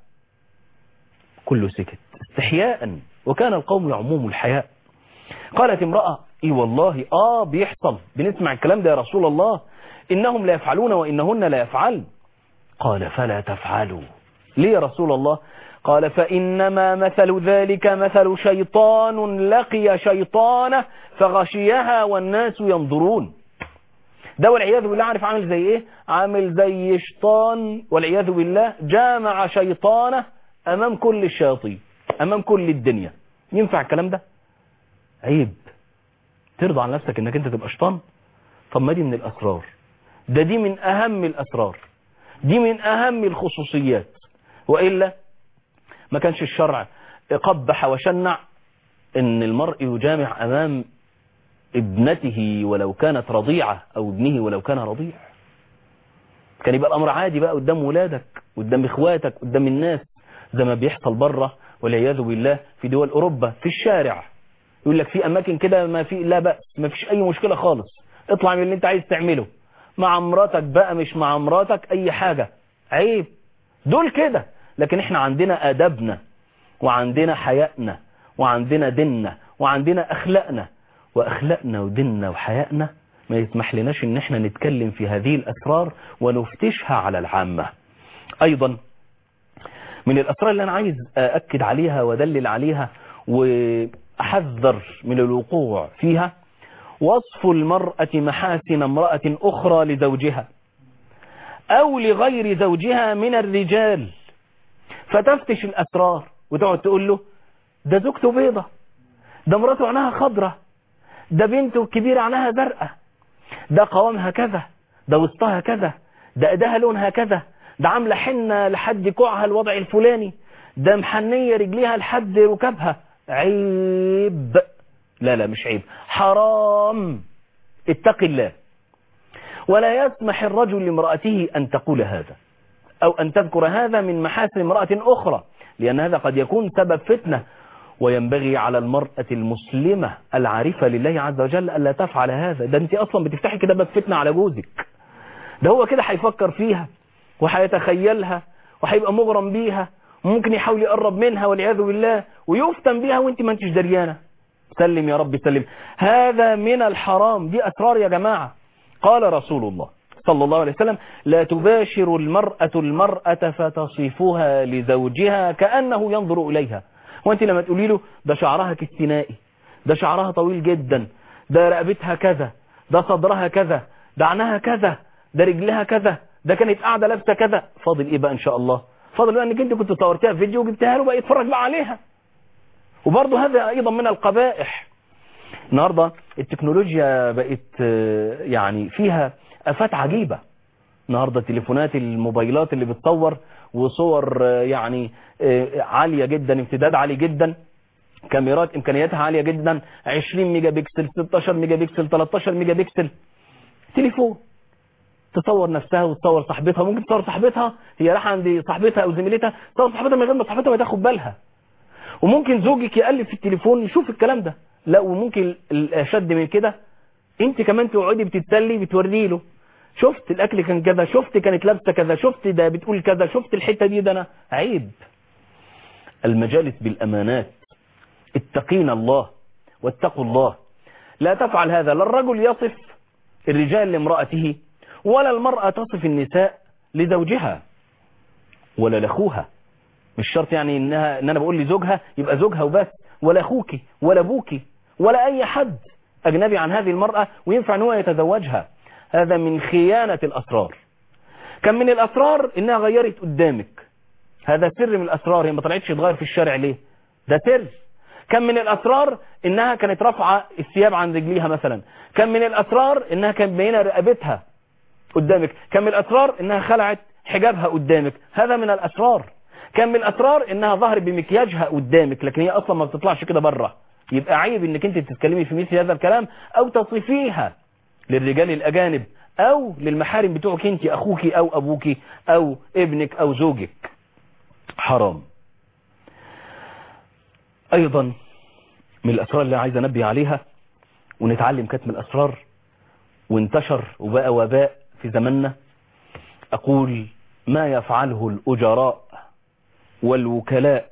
كله سكت استحياء وكان القوم يعموم الحياء قالت امرأة اي والله اه بيحصل بنسمع الكلام ده يا رسول الله انهم لا يفعلون وانهن لا يفعلن قال فلا تفعلوا ليه يا رسول الله قال فإنما مثل ذلك مثل شيطان لقي شيطانه فغشيها والناس ينظرون ده والعياذ بالله عارف عامل زي ايه عامل زي شيطان والعياذ بالله جامع شيطانه امام كل الشياطين امام كل الدنيا ينفع الكلام ده عيب ترضى عن نفسك انك انت تبقى شيطان طب ما دي من الاسرار ده دي من اهم الاسرار دي من اهم الخصوصيات وإلا ما كانش الشرع قبح وشنع ان المرء يجامع امام ابنته ولو كانت رضيعة او ابنه ولو كان رضيع كان يبقى الامر عادي بقى قدام ولادك قدام اخواتك قدام الناس زي ما بيحصل بره والعياذ بالله في دول اوروبا في الشارع يقول لك في اماكن كده ما في لا بأس ما فيش اي مشكلة خالص اطلع من اللي انت عايز تعمله مع مراتك بقى مش مع مراتك اي حاجة عيب دول كده لكن احنا عندنا ادبنا وعندنا حيائنا وعندنا ديننا وعندنا اخلاقنا واخلاقنا وديننا وحيائنا ما يسمح لناش ان احنا نتكلم في هذه الاسرار ونفتشها على العامة ايضا من الاسرار اللي انا عايز ااكد عليها وادلل عليها واحذر من الوقوع فيها وصف المرأة محاسن امرأة اخرى لزوجها او لغير زوجها من الرجال فتفتش الاسرار وتقعد تقول له ده زوجته بيضة ده مراته عينها خضرة ده بنته الكبيرة عينها زرقاء ده قوامها كذا ده وسطها كذا ده ايدها لونها كذا ده عاملة حنة لحد كوعها الوضع الفلاني ده محنية رجليها لحد ركبها عيب لا لا مش عيب حرام اتق الله ولا يسمح الرجل لامرأته أن تقول هذا أو أن تذكر هذا من محاسن امرأة أخرى لأن هذا قد يكون سبب فتنة وينبغي على المرأة المسلمة العارفة لله عز وجل ألا تفعل هذا ده أنت أصلا بتفتحي كده باب فتنة على جوزك ده هو كده هيفكر فيها وهيتخيلها وهيبقى مغرم بيها وممكن يحاول يقرب منها والعياذ بالله ويفتن بيها وانت ما انتش دريانه سلم يا رب سلم هذا من الحرام دي أسرار يا جماعة قال رسول الله صلى الله عليه وسلم لا تباشر المرأة المرأة فتصفها لزوجها كأنه ينظر إليها وانت لما تقولي له ده شعرها كالسينائي ده شعرها طويل جدا ده رقبتها كذا ده صدرها كذا ده عنها كذا ده رجلها كذا ده كانت قاعدة لابسة كذا فاضل ايه بقى ان شاء الله فاضل بقى انك انت كنت صورتها في فيديو وجبتها له بقى يتفرج بقى عليها وبرضه هذا ايضا من القبائح النهاردة التكنولوجيا بقت يعني فيها افات عجيبة النهاردة تليفونات الموبايلات اللي بتصور وصور يعني عالية جدا امتداد عالي جدا كاميرات امكانياتها عالية جدا 20 ميجا بكسل 16 ميجا بكسل 13 ميجا بكسل تليفون تصور نفسها وتصور صاحبتها ممكن تصور صاحبتها هي رايحه عند صاحبتها او زميلتها تصور صاحبتها من غير ما صاحبتها ما تاخد بالها وممكن زوجك يقلب في التليفون يشوف الكلام ده لا وممكن الاشد من كده انت كمان تقعدي بتتسلي بتوري له شفت الاكل كان كذا شفت كانت لابسه كذا شفت ده بتقول كذا شفت الحته دي ده انا عيب المجالس بالامانات اتقين الله واتقوا الله لا تفعل هذا لا الرجل يصف الرجال لامرأته ولا المرأة تصف النساء لزوجها ولا لاخوها مش شرط يعني انها ان انا بقول لزوجها يبقى زوجها وبس ولا اخوكي ولا ابوكي ولا أي حد أجنبي عن هذه المرأة وينفع أن هو يتزوجها هذا من خيانة الأسرار كان من الأسرار إنها غيرت قدامك هذا سر من الأسرار هي ما طلعتش تغير في الشارع ليه ده سر كان من الأسرار إنها كانت رافعة الثياب عن رجليها مثلا كان من الأسرار إنها كانت بينة رقبتها قدامك كان من الأسرار إنها خلعت حجابها قدامك هذا من الأسرار كان من الأسرار إنها ظهرت بمكياجها قدامك لكن هي أصلا ما بتطلعش كده بره يبقى عيب إنك أنت تتكلمي في مثل هذا الكلام أو تصفيها للرجال الأجانب أو للمحارم بتوعك أنت أخوك أو أبوك أو ابنك أو زوجك حرام أيضا من الأسرار اللي عايز أنبه عليها ونتعلم كتم الأسرار وانتشر وبقى وباء في زماننا أقول ما يفعله الأجراء والوكلاء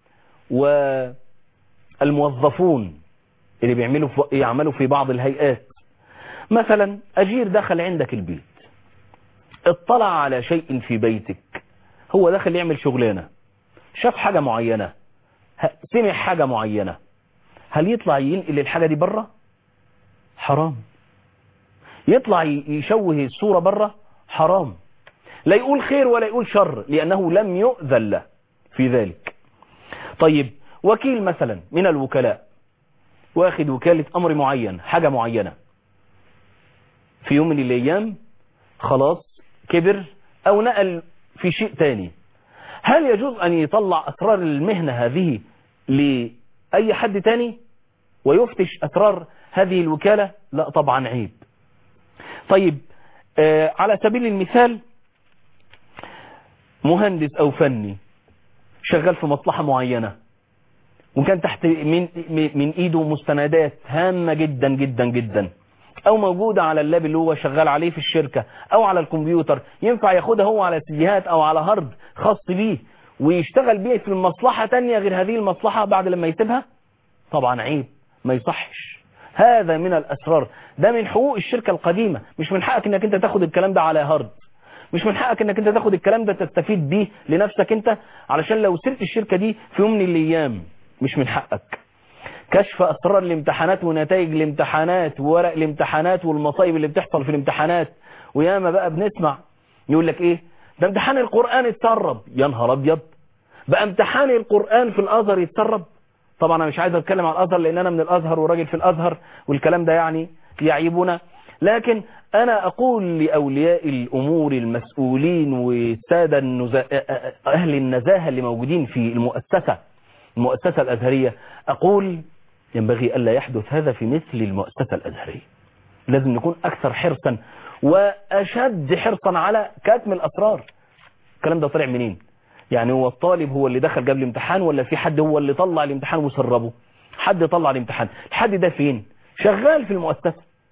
والموظفون اللي بيعملوا في يعملوا في بعض الهيئات مثلا أجير دخل عندك البيت اطلع على شيء في بيتك هو دخل يعمل شغلانة شاف حاجة معينة سمع حاجة معينة هل يطلع ينقل الحاجة دي بره حرام يطلع يشوه الصورة بره حرام لا يقول خير ولا يقول شر لأنه لم يؤذن له في ذلك طيب وكيل مثلا من الوكلاء واخد وكالة أمر معين حاجة معينة في يوم من الأيام خلاص كبر أو نقل في شيء تاني هل يجوز أن يطلع أسرار المهنة هذه لأي حد تاني ويفتش أسرار هذه الوكالة لا طبعا عيب طيب آه على سبيل المثال مهندس أو فني شغال في مصلحة معينة وكان تحت من, من إيده مستندات هامة جدا جدا جدا او موجودة على اللاب اللي هو شغال عليه في الشركة او على الكمبيوتر ينفع ياخدها هو على سيديهات او على هارد خاص بيه ويشتغل بيه في المصلحة تانية غير هذه المصلحة بعد لما يسيبها طبعا عيب ما يصحش هذا من الاسرار ده من حقوق الشركة القديمة مش من حقك انك انت تاخد الكلام ده على هارد مش من حقك انك انت تاخد الكلام ده تستفيد بيه لنفسك انت علشان لو سرت الشركة دي في يوم من الايام مش من حقك كشف أسرار الامتحانات ونتائج الامتحانات وورق الامتحانات والمصايب اللي بتحصل في الامتحانات وياما بقى بنسمع يقول لك ايه ده امتحان القرآن اتسرب يا نهار ابيض بقى امتحان القرآن في الازهر يتسرب طبعا انا مش عايز اتكلم عن الازهر لان انا من الازهر وراجل في الازهر والكلام ده يعني يعيبنا لكن انا اقول لاولياء الامور المسؤولين والسادة النزا... اهل النزاهة اللي موجودين في المؤسسة المؤسسة الازهرية اقول ينبغي ألا يحدث هذا في مثل المؤسسة الأزهرية لازم نكون أكثر حرصا وأشد حرصا على كتم الأسرار الكلام ده طلع منين يعني هو الطالب هو اللي دخل قبل الامتحان ولا في حد هو اللي طلع الامتحان وسربه حد طلع الامتحان الحد ده فين شغال في المؤسسة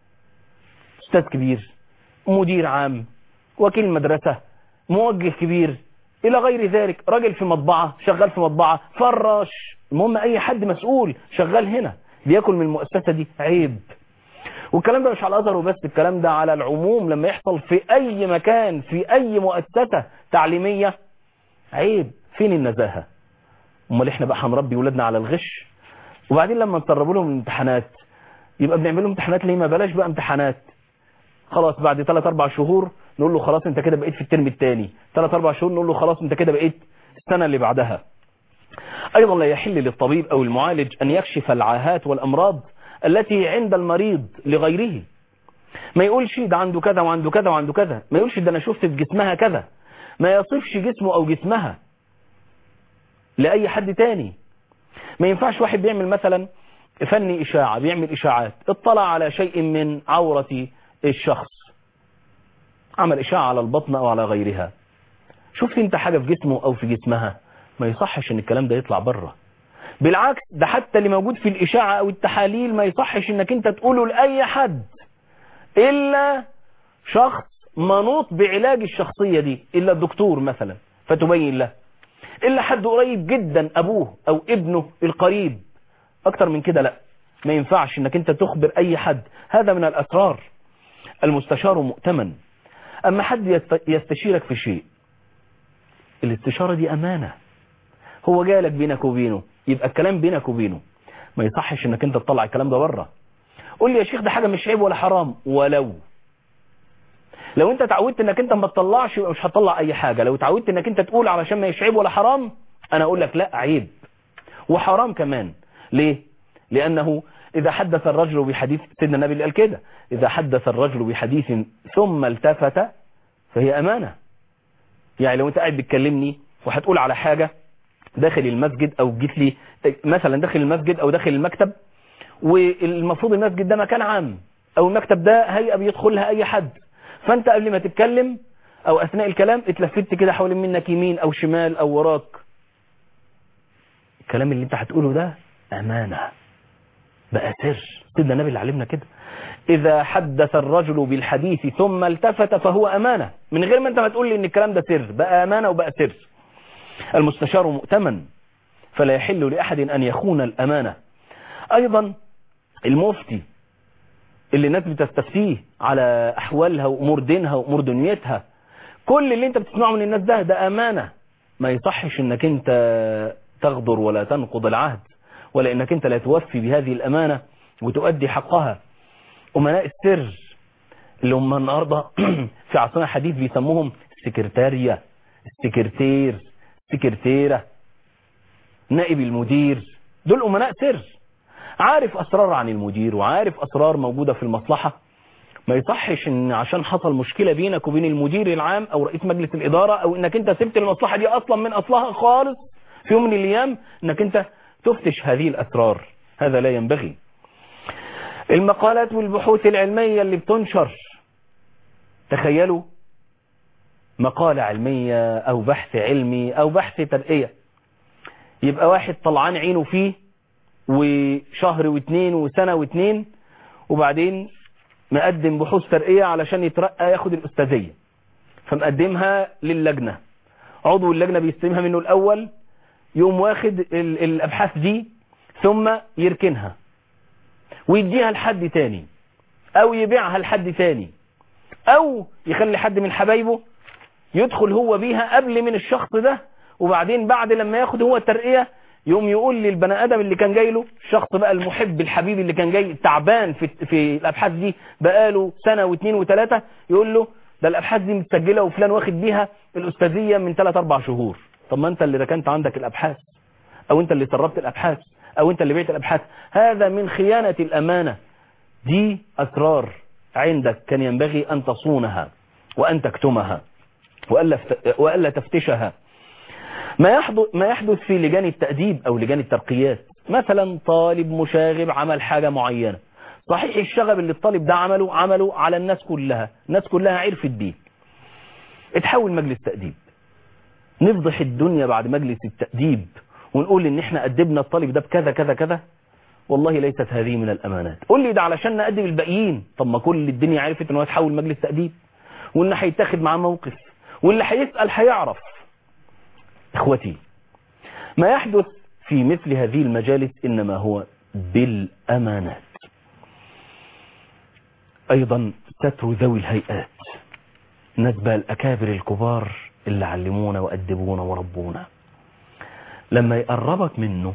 أستاذ كبير مدير عام وكيل مدرسة موجه كبير إلى غير ذلك راجل في مطبعة شغال في مطبعة فراش المهم أي حد مسؤول شغال هنا بياكل من المؤسسة دي عيب والكلام ده مش على الأزهر وبس الكلام ده على العموم لما يحصل في أي مكان في أي مؤسسة تعليمية عيب فين النزاهة امال احنا بقى هنربي ولادنا على الغش وبعدين لما نسربوا لهم الامتحانات يبقى بنعمل لهم امتحانات ليه ما بلاش بقى امتحانات خلاص بعد 3 4 شهور نقول له خلاص انت كده بقيت في الترم الثاني 3 4 شهور نقول له خلاص انت كده بقيت السنة اللي بعدها ايضا لا يحل للطبيب او المعالج ان يكشف العاهات والامراض التي عند المريض لغيره ما يقولش ده عنده كذا وعنده كذا وعنده كذا ما يقولش ده انا شفت في جسمها كذا ما يصفش جسمه او جسمها لاي حد تاني ما ينفعش واحد بيعمل مثلا فني اشاعة بيعمل اشاعات اطلع على شيء من عورة الشخص عمل اشاعة على البطن او على غيرها شفت انت حاجة في جسمه او في جسمها ما يصحش ان الكلام ده يطلع بره بالعكس ده حتى اللي موجود في الاشاعة او التحاليل ما يصحش انك انت تقوله لاي حد الا شخص منوط بعلاج الشخصية دي الا الدكتور مثلا فتبين له الا حد قريب جدا ابوه او ابنه القريب اكتر من كده لا ما ينفعش انك انت تخبر اي حد هذا من الاسرار المستشار مؤتمن اما حد يستشيرك في شيء الاستشارة دي امانة هو جالك بينك وبينه يبقى الكلام بينك وبينه ما يصحش انك انت تطلع الكلام ده بره قول لي يا شيخ ده حاجة مش عيب ولا حرام ولو لو انت اتعودت انك انت ما تطلعش يبقى مش هتطلع اي حاجة لو اتعودت انك انت تقول علشان ما عيب ولا حرام انا اقول لك لا عيب وحرام كمان ليه لانه اذا حدث الرجل بحديث سيدنا النبي اللي قال كده اذا حدث الرجل بحديث ثم التفت فهي امانة يعني لو انت قاعد بتكلمني وهتقول على حاجة داخل المسجد او جيت لي مثلا داخل المسجد او داخل المكتب والمفروض المسجد ده مكان عام او المكتب ده هيئة بيدخلها اي حد فانت قبل ما تتكلم او اثناء الكلام اتلفت كده حوالين منك يمين او شمال او وراك الكلام اللي انت هتقوله ده امانة بقى سر سيدنا النبي اللي علمنا كده اذا حدث الرجل بالحديث ثم التفت فهو امانة من غير ما انت ما تقول لي ان الكلام ده سر بقى امانة وبقى سر المستشار مؤتمن فلا يحل لأحد أن يخون الأمانة أيضا المفتي اللي الناس بتستفتيه على أحوالها وأمور دينها وأمور دنيتها كل اللي انت بتسمعه من الناس ده ده أمانة ما يصحش انك انت تغدر ولا تنقض العهد ولا انك انت لا توفي بهذه الأمانة وتؤدي حقها أمناء السر اللي هم النهاردة في عصرنا الحديث بيسموهم السكرتارية السكرتير سكرتيرة نائب المدير دول أمناء سر عارف أسرار عن المدير وعارف أسرار موجودة في المصلحة ما يصحش ان عشان حصل مشكلة بينك وبين المدير العام او رئيس مجلس الادارة او انك انت سبت المصلحة دي اصلا من اصلها خالص في يوم من الايام انك انت تفتش هذه الاسرار هذا لا ينبغي المقالات والبحوث العلمية اللي بتنشر تخيلوا مقالة علمية او بحث علمي او بحث ترقية يبقى واحد طلعان عينه فيه وشهر واثنين وسنة واثنين وبعدين مقدم بحوث ترقية علشان يترقى ياخد الأستاذية فمقدمها للجنة عضو اللجنة بيستلمها منه الأول يقوم واخد ال- الأبحاث دي ثم يركنها ويديها لحد تاني أو يبيعها لحد تاني أو يخلي حد من حبايبه يدخل هو بيها قبل من الشخص ده وبعدين بعد لما ياخد هو الترقية يقوم يقول للبني ادم اللي كان جاي له الشخص بقى المحب الحبيب اللي كان جاي تعبان في في الابحاث دي بقاله سنه واثنين وثلاثه يقول له ده الابحاث دي متسجله وفلان واخد بيها الاستاذيه من ثلاث اربع شهور طب ما انت اللي ركنت عندك الابحاث او انت اللي سربت الابحاث او انت اللي بعت الابحاث هذا من خيانه الامانه دي اسرار عندك كان ينبغي ان تصونها وان تكتمها والا والا تفتشها ما يحدث ما يحدث في لجان التأديب أو لجان الترقيات مثلا طالب مشاغب عمل حاجة معينة صحيح الشغب اللي الطالب ده عمله عمله على الناس كلها الناس كلها عرفت بيه اتحول مجلس تأديب نفضح الدنيا بعد مجلس التأديب ونقول ان احنا أدبنا الطالب ده بكذا كذا كذا والله ليست هذه من الأمانات قول لي ده علشان نأدب الباقيين طب ما كل الدنيا عرفت ان هو يتحول مجلس تأديب وان هيتاخد معاه موقف واللي هيسأل هيعرف اخوتي ما يحدث في مثل هذه المجالس انما هو بالامانات ايضا ستر ذوي الهيئات نسبة الاكابر الكبار اللي علمونا وادبونا وربونا لما يقربك منه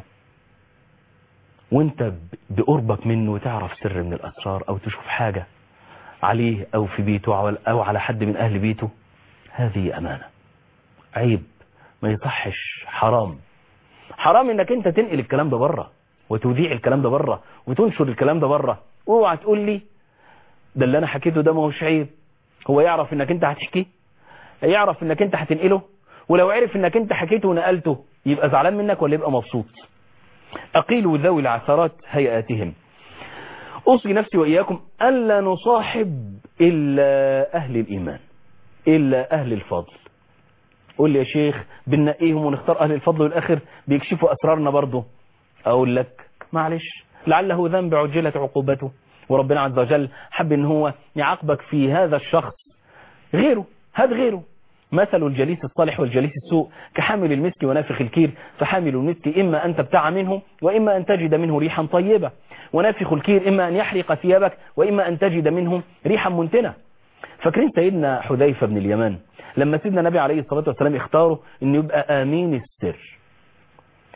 وانت بقربك منه تعرف سر من الاسرار او تشوف حاجة عليه او في بيته او على حد من اهل بيته هذه امانة عيب ما يصحش حرام حرام انك انت تنقل الكلام ده بره وتذيع الكلام ده بره وتنشر الكلام ده بره اوعى تقول لي ده اللي انا حكيته ده ما هوش عيب هو يعرف انك انت هتحكي يعرف انك انت هتنقله ولو عرف انك انت حكيته ونقلته يبقى زعلان منك ولا يبقى مبسوط اقيلوا ذوي العثرات هيئاتهم اوصي نفسي واياكم الا نصاحب الا اهل الايمان الا اهل الفضل قول لي يا شيخ بننقيهم ونختار أهل الفضل والآخر بيكشفوا أسرارنا برضه أقول لك معلش لعله ذنب عجلت عقوبته وربنا عز وجل حب ان هو يعاقبك في هذا الشخص غيره هات غيره مثل الجليس الصالح والجليس السوء كحامل المسك ونافخ الكير فحامل المسك إما أن تبتاع منه وإما أن تجد منه ريحا طيبة ونافخ الكير إما أن يحرق ثيابك وإما أن تجد منه ريحا منتنة فاكرين سيدنا حذيفة بن اليمان لما سيدنا النبي عليه الصلاة والسلام اختاره انه يبقى امين السر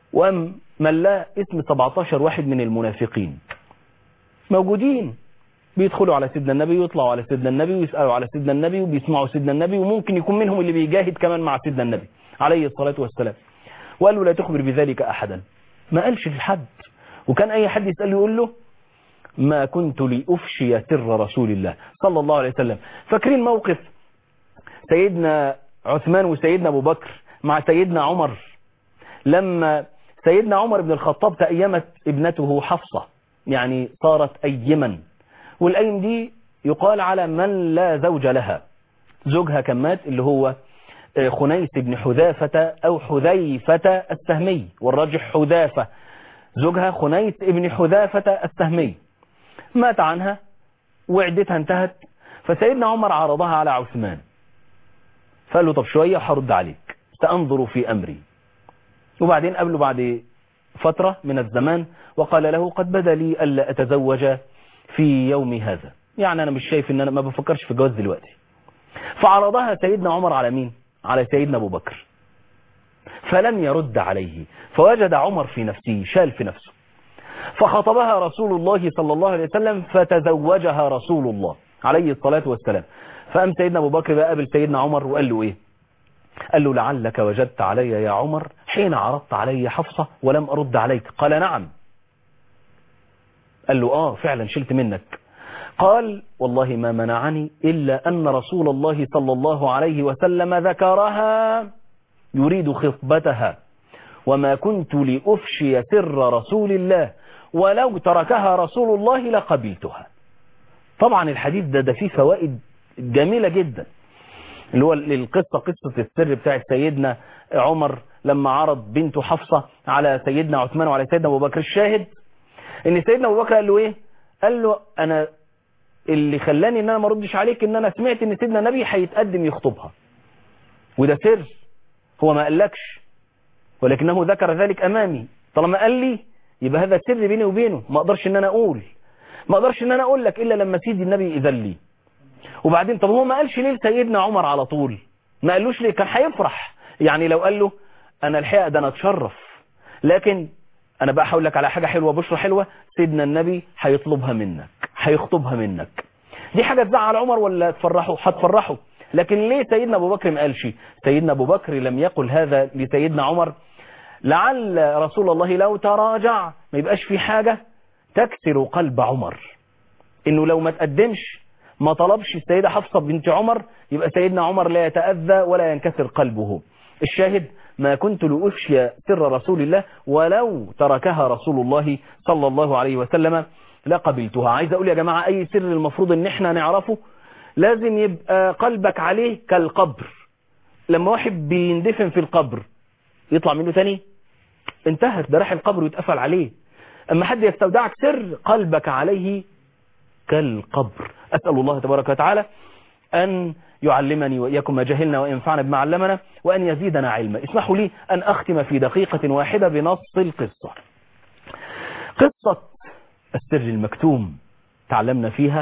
وأم ملاه اسم 17 واحد من المنافقين موجودين بيدخلوا على سيدنا النبي ويطلعوا على سيدنا النبي ويسألوا على سيدنا النبي وبيسمعوا سيدنا النبي وممكن يكون منهم اللي بيجاهد كمان مع سيدنا النبي عليه الصلاة والسلام وقال له لا تخبر بذلك أحدا ما قالش لحد وكان أي حد يسأله يقول له ما كنت لأفشي سر رسول الله صلى الله عليه وسلم فاكرين موقف سيدنا عثمان وسيدنا أبو بكر مع سيدنا عمر لما سيدنا عمر بن الخطاب تأيمت ابنته حفصة يعني صارت أيما والأيم دي يقال على من لا زوج لها زوجها كان مات اللي هو خنيس بن حذافة أو حذيفة السهمي والراجح حذافة زوجها خنيس بن حذافة السهمي مات عنها وعدتها انتهت فسيدنا عمر عرضها على عثمان فقال له طب شوية هرد عليك سأنظر في أمري وبعدين قبله بعد فترة من الزمان وقال له قد بدا لي ألا أتزوج في يوم هذا يعني أنا مش شايف أن أنا ما بفكرش في الجواز دلوقتي فعرضها سيدنا عمر على مين على سيدنا أبو بكر فلم يرد عليه فوجد عمر في نفسه شال في نفسه فخطبها رسول الله صلى الله عليه وسلم فتزوجها رسول الله عليه الصلاة والسلام فأم سيدنا أبو بكر بقى قابل سيدنا عمر وقال له إيه قال له لعلك وجدت علي يا عمر حين عرضت علي حفصة ولم أرد عليك قال نعم قال له آه فعلا شلت منك قال والله ما منعني إلا أن رسول الله صلى الله عليه وسلم ذكرها يريد خطبتها وما كنت لأفشي سر رسول الله ولو تركها رسول الله لقبلتها طبعا الحديث ده ده فيه فوائد جميلة جدا اللي هو القصة قصة السر بتاع سيدنا عمر لما عرض بنته حفصة على سيدنا عثمان وعلى سيدنا أبو بكر الشاهد ان سيدنا أبو بكر قال له ايه قال له انا اللي خلاني ان انا ما ردش عليك ان انا سمعت ان سيدنا النبي هيتقدم يخطبها وده سر هو ما قالكش ولكنه ذكر ذلك امامي طالما قال لي يبقى هذا سر بيني وبينه ما اقدرش ان انا اقول ما اقدرش ان انا اقول لك الا لما سيدي النبي اذن لي وبعدين طب هو ما قالش ليه لسيدنا عمر على طول ما قالوش ليه كان هيفرح يعني لو قال له انا الحقيقه ده انا اتشرف لكن انا بقى هقول لك على حاجه حلوه بشرى حلوه سيدنا النبي هيطلبها منك هيخطبها منك دي حاجه تزعل عمر ولا تفرحه هتفرحه لكن ليه سيدنا ابو بكر ما قالش سيدنا ابو بكر لم يقل هذا لسيدنا عمر لعل رسول الله لو تراجع ما يبقاش في حاجه تكسر قلب عمر انه لو ما تقدمش ما طلبش السيدة حفصة بنت عمر يبقى سيدنا عمر لا يتأذى ولا ينكسر قلبه الشاهد ما كنت لأفشي سر رسول الله ولو تركها رسول الله صلى الله عليه وسلم لقبلتها عايز أقول يا جماعة أي سر المفروض ان احنا نعرفه لازم يبقى قلبك عليه كالقبر لما واحد بيندفن في القبر يطلع منه تاني انتهت ده راح القبر ويتقفل عليه اما حد يستودعك سر قلبك عليه كالقبر أسأل الله تبارك وتعالى أن يعلمني وإياكم ما جهلنا وينفعنا بما علمنا وأن يزيدنا علما اسمحوا لي أن أختم في دقيقة واحدة بنص القصة قصة السر المكتوم تعلمنا فيها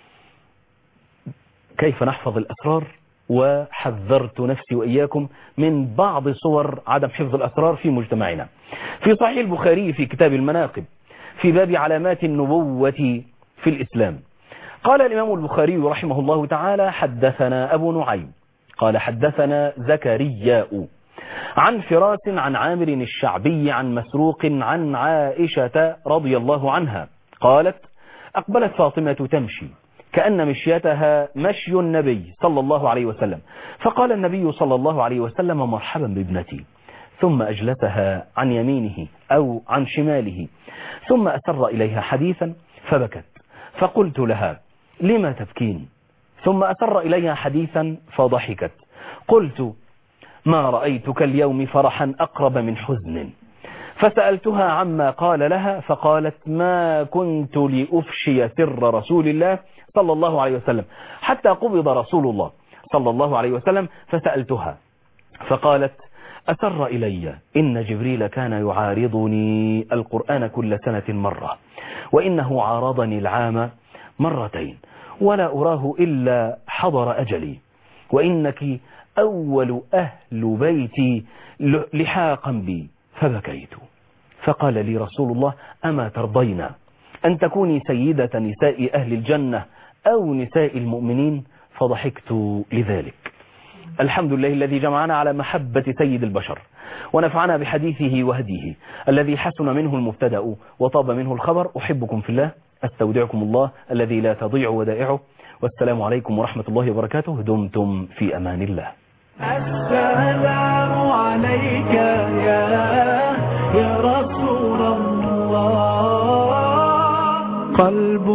كيف نحفظ الأسرار وحذرت نفسي وإياكم من بعض صور عدم حفظ الأسرار في مجتمعنا في صحيح البخاري في كتاب المناقب في باب علامات النبوة في الإسلام قال الإمام البخاري رحمه الله تعالى حدثنا أبو نعيم قال حدثنا زكرياء عن فراس عن عامر الشعبي عن مسروق عن عائشة رضي الله عنها قالت أقبلت فاطمة تمشي كأن مشيتها مشي النبي صلى الله عليه وسلم فقال النبي صلى الله عليه وسلم مرحبا بابنتي ثم أجلسها عن يمينه أو عن شماله ثم أسر إليها حديثا فبكت فقلت لها لما تبكين ثم أسر إليها حديثا فضحكت قلت ما رأيتك اليوم فرحا أقرب من حزن فسألتها عما قال لها فقالت ما كنت لأفشي سر رسول الله صلى الله عليه وسلم حتى قبض رسول الله صلى الله عليه وسلم فسألتها فقالت أسر إلي إن جبريل كان يعارضني القرآن كل سنة مرة وإنه عارضني العام مرتين ولا أراه إلا حضر أجلي وإنك أول أهل بيتي لحاقا بي فبكيت فقال لي رسول الله أما ترضين أن تكوني سيدة نساء أهل الجنة أو نساء المؤمنين فضحكت لذلك الحمد لله الذي جمعنا على محبة سيد البشر ونفعنا بحديثه وهديه الذي حسن منه المبتدأ وطاب منه الخبر أحبكم في الله أستودعكم الله الذي لا تضيع ودائعه والسلام عليكم ورحمة الله وبركاته دمتم في أمان الله السلام عليك يا يا رسول الله قلب